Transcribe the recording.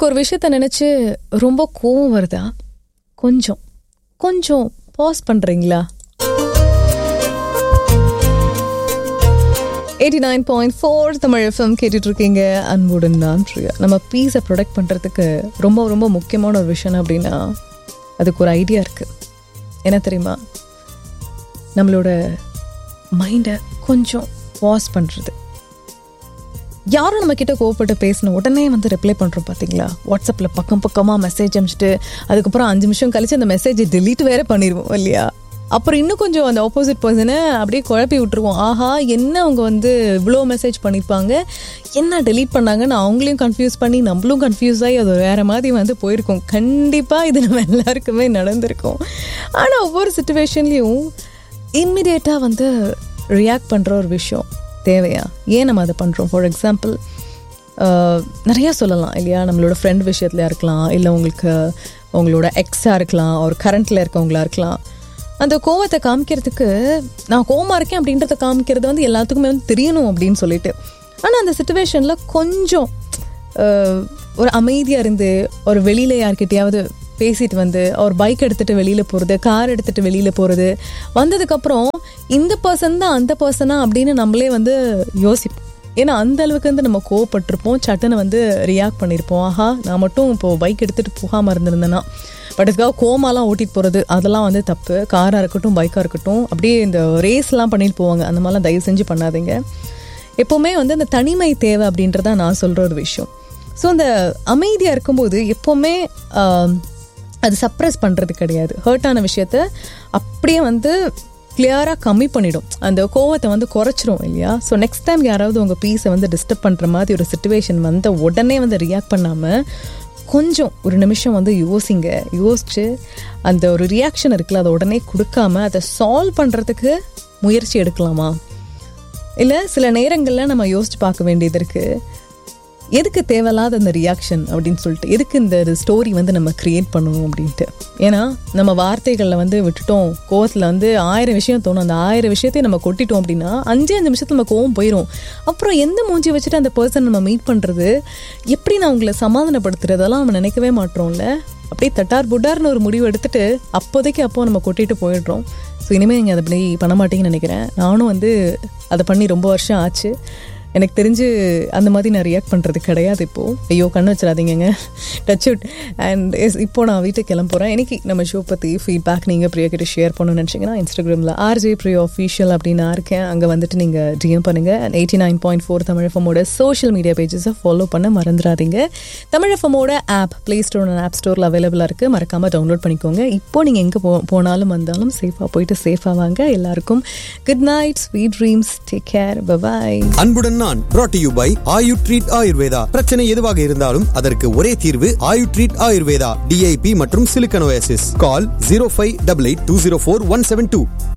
உங்களுக்கு ஒரு விஷயத்த நினைச்சு ரொம்ப கோவம் வருதா கொஞ்சம் கொஞ்சம் பாஸ் பண்றீங்களா eighty nine point four Tamil FM கேட்டுட்டு இருக்கீங்க அன்புடன் தான் பிரியா நம்ம பீஸை ப்ரொடக்ட் பண்ணுறதுக்கு ரொம்ப ரொம்ப முக்கியமான ஒரு விஷயம் அப்படின்னா அதுக்கு ஒரு ஐடியா இருக்குது என்ன தெரியுமா நம்மளோட மைண்டை கொஞ்சம் பாஸ் பண்ணுறது யாரும் நம்ம கிட்ட கோவப்பட்டு பேசின உடனே வந்து ரிப்ளை பண்ணுறோம் பார்த்தீங்களா வாட்ஸ்அப்பில் பக்கம் பக்கமாக மெசேஜ் அனுப்பிச்சிட்டு அதுக்கப்புறம் அஞ்சு நிமிஷம் கழிச்சு அந்த மெசேஜை delete வேற பண்ணிடுவோம் இல்லையா அப்புறம் இன்னும் கொஞ்சம் அந்த ஆப்போசிட் பர்சனை அப்படியே குழப்பி விட்டுருவோம் ஆஹா என்ன அவங்க வந்து இவ்வளோ மெசேஜ் பண்ணியிருப்பாங்க என்ன delete பண்ணாங்கன்னு அவங்களையும் கன்ஃபியூஸ் பண்ணி நம்மளும் கன்ஃபியூஸ் ஆகி அது வேற மாதிரி வந்து போயிருக்கோம் கண்டிப்பாக இது நம்ம எல்லாருக்குமே நடந்திருக்கும் ஆனால் ஒவ்வொரு சுச்சுவேஷன்லேயும் இம்மிடியேட்டாக வந்து ரியாக்ட் பண்ணுற ஒரு விஷயம் தேவையா ஏன் நம்ம அதை பண்ணுறோம் ஃபார் எக்ஸாம்பிள் நிறையா சொல்லலாம் இல்லையா நம்மளோட ஃப்ரெண்ட் விஷயத்துலையா இருக்கலாம் இல்லை உங்களுக்கு உங்களோட எக்ஸாக இருக்கலாம் ஒரு கரண்ட்டில் இருக்கவங்களா இருக்கலாம் அந்த கோவத்தை காமிக்கிறதுக்கு நான் கோவமாக இருக்கேன் அப்படின்றத காமிக்கிறது வந்து எல்லாத்துக்குமே வந்து தெரியணும் அப்படின்னு சொல்லிட்டு ஆனால் அந்த சுச்சுவேஷனில் கொஞ்சம் அஹ், ஒரு அமைதியாக இருந்து ஒரு வெளியில் யார்கிட்டயாவது பேசிட்டு வந்து ஒரு பைக் எடுத்துட்டு வெளியில் போகிறது கார் எடுத்துட்டு வெளியில் போகிறது வந்ததுக்கப்புறம் இந்த பர்சன் தான் அந்த பர்சனா அப்படின்னு நம்மளே வந்து யோசிப்போம் ஏன்னா அந்த அளவுக்கு வந்து நம்ம கோவப்பட்டிருப்போம் சட்டுன்னு வந்து ரியாக்ட் பண்ணியிருப்போம் ஆஹா நான் மட்டும் இப்போ பைக் எடுத்துகிட்டு போகாமல் இருந்திருந்தேன்னா பட் இதுக்காக கோமாலாம் ஓட்டிட்டு போகிறது அதெல்லாம் வந்து தப்பு காராக இருக்கட்டும் பைக்காக இருக்கட்டும் அப்படியே இந்த ரேஸ்லாம் பண்ணிட்டு போவாங்க அந்த மாதிரிலாம் தயவு செஞ்சு பண்ணாதீங்க எப்போவுமே வந்து அந்த தனிமை தேவை அப்படின்றத நான் சொல்கிற ஒரு விஷயம் ஸோ அந்த அமைதியாக இருக்கும்போது எப்போவுமே ஆம், அது சப்ரஸ் பண்ணுறது கிடையாது ஹர்ட்டான விஷயத்த அப்படியே வந்து கிளியராக கம்மி பண்ணிடும் அந்த கோவத்தை வந்து குறைச்சிரும் இல்லையா ஸோ நெக்ஸ்ட் டைம் யாராவது உங்கள் பீஸை வந்து டிஸ்டர்ப் பண்ணுற மாதிரி ஒரு சுச்சுவேஷன் வந்த உடனே வந்து ரியாக்ட் பண்ணாமல் கொஞ்சம் ஒரு நிமிஷம் வந்து யோசிங்க யோசிச்சு அந்த ஒரு ரியாக்ஷன் இருக்குல்ல அதை உடனே கொடுக்காம அதை சால்வ் பண்ணுறதுக்கு முயற்சி எடுக்கலாமா இல்லை சில நேரங்களில் நம்ம யோசிச்சு பார்க்க வேண்டியது இருக்குது எதுக்கு தேவையில்லாத அந்த ரியாக்ஷன் அப்படின்னு சொல்லிட்டு எதுக்கு இந்த ஸ்டோரி வந்து நம்ம கிரியேட் பண்ணணும் அப்படின்ட்டு ஏன்னா நம்ம வார்த்தைகளில் வந்து விட்டுட்டோம் கோவத்தில் வந்து ஆயிரம் விஷயம் தோணும் அந்த ஆயிரம் விஷயத்தையும் நம்ம கொட்டிட்டோம் அப்படின்னா அஞ்சு அஞ்சு நிமிஷத்துல நம்ம கோவம் போயிடும் அப்புறம் எந்த மூஞ்சி வச்சுட்டு அந்த பர்சன் நம்ம மீட் பண்ணுறது எப்படி நான் உங்களை சமாதானப்படுத்துறது அதெல்லாம் நம்ம நினைக்கவே மாட்டோம்ல அப்படியே தட்டார் புட்டார்னு ஒரு முடிவு எடுத்துட்டு அப்போதைக்கு அப்போ நம்ம கொட்டிட்டு போயிடுறோம் ஸோ இனிமேல் நீங்கள் அதை அப்படி பண்ண மாட்டீங்கன்னு நினைக்கிறேன் நானும் வந்து அதை பண்ணி ரொம்ப வருஷம் ஆச்சு எனக்கு தெரிஞ்சு அந்த மாதிரி நான் ரியாக்ட் பண்ணுறது கிடையாது இப்போது ஐயோ கண்ணு வச்சிடாதீங்கங்க டச் அவுட் அண்ட் இப்போ நான் வீட்டுக்கு கிளம்ப போகிறேன் இன்னைக்கு நம்ம ஷோ பற்றி ஃபீட்பேக் நீங்கள் பிரியா கிட்ட ஷேர் பண்ணணும்னு நினச்சிங்கன்னா இன்ஸ்டாகிராமில் ஆர்ஜே பிரியா அஃபீஷியல் அப்படின்னு நான் இருக்கேன் அங்கே வந்துட்டு நீங்கள் டிஎம் பண்ணுங்கள் and eighty nine point four Tamil எஃப்எம்மோட சோஷியல் மீடியா பேஜஸை ஃபாலோ பண்ண மறந்துடாதீங்க தமிழ் எஃப்எம்மோட ஆப் ப்ளே ஸ்டோர் ஆப் ஸ்டோரில் அவைலபிளாக இருக்குது மறக்காமல் டவுன்லோட் பண்ணிக்கோங்க இப்போ நீங்கள் எங்கே போ போனாலும் வந்தாலும் சேஃபாக போயிட்டு சேஃபாக வாங்க எல்லாருக்கும் good night sweet dreams take care bye bye அன்புடன் நான் brought to you by Ayu treat Ayurveda பிரச்சனை எதுவாக இருந்தாலும் அதற்கு ஒரே தீர்வு ஆயு ட்ரீட் ஆயுர்வேதா டிஐபி மற்றும் சிலிக்கனோசிஸ் call zero five double eight two zero four one seven two